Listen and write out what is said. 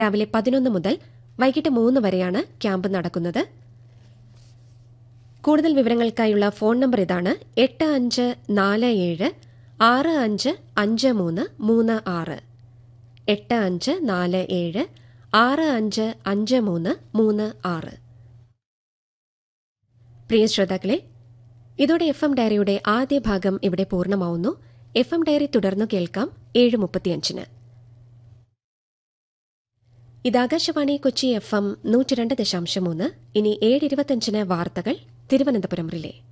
രാവിലെ പതിനൊന്ന് മുതൽ വൈകിട്ട് മൂന്ന് വരെയാണ് ക്യാമ്പ് നടക്കുന്നത് കൂടുതൽ വിവരങ്ങൾക്കായുള്ള ഫോൺ നമ്പർ ഇതാണ് എട്ട് അഞ്ച് നാല് ഏഴ് ആറ് അഞ്ച് അഞ്ച് മൂന്ന് മൂന്ന് ആറ് എട്ട് അഞ്ച് നാല് ഏഴ് ആറ് അഞ്ച് അഞ്ച് മൂന്ന് മൂന്ന് ആറ് പ്രിയ ശ്രോതാക്കളെ ഇതോടെ എഫ് എം ഡയറിയുടെ ആദ്യ ഭാഗം ഇവിടെ പൂർണ്ണമാവുന്നു എഫ് എം ഡയറി തുടർന്നു കേൾക്കാം ഏഴ് മുപ്പത്തിയഞ്ചിന് ഇത് ആകാശവാണി കൊച്ചി എഫ് എം നൂറ്റി രണ്ട് ദശാംശം മൂന്ന് ഇനി ഏഴ് ഇരുപത്തിയഞ്ചിന് വാർത്തകൾ തിരുവനന്തപുരം റിലേ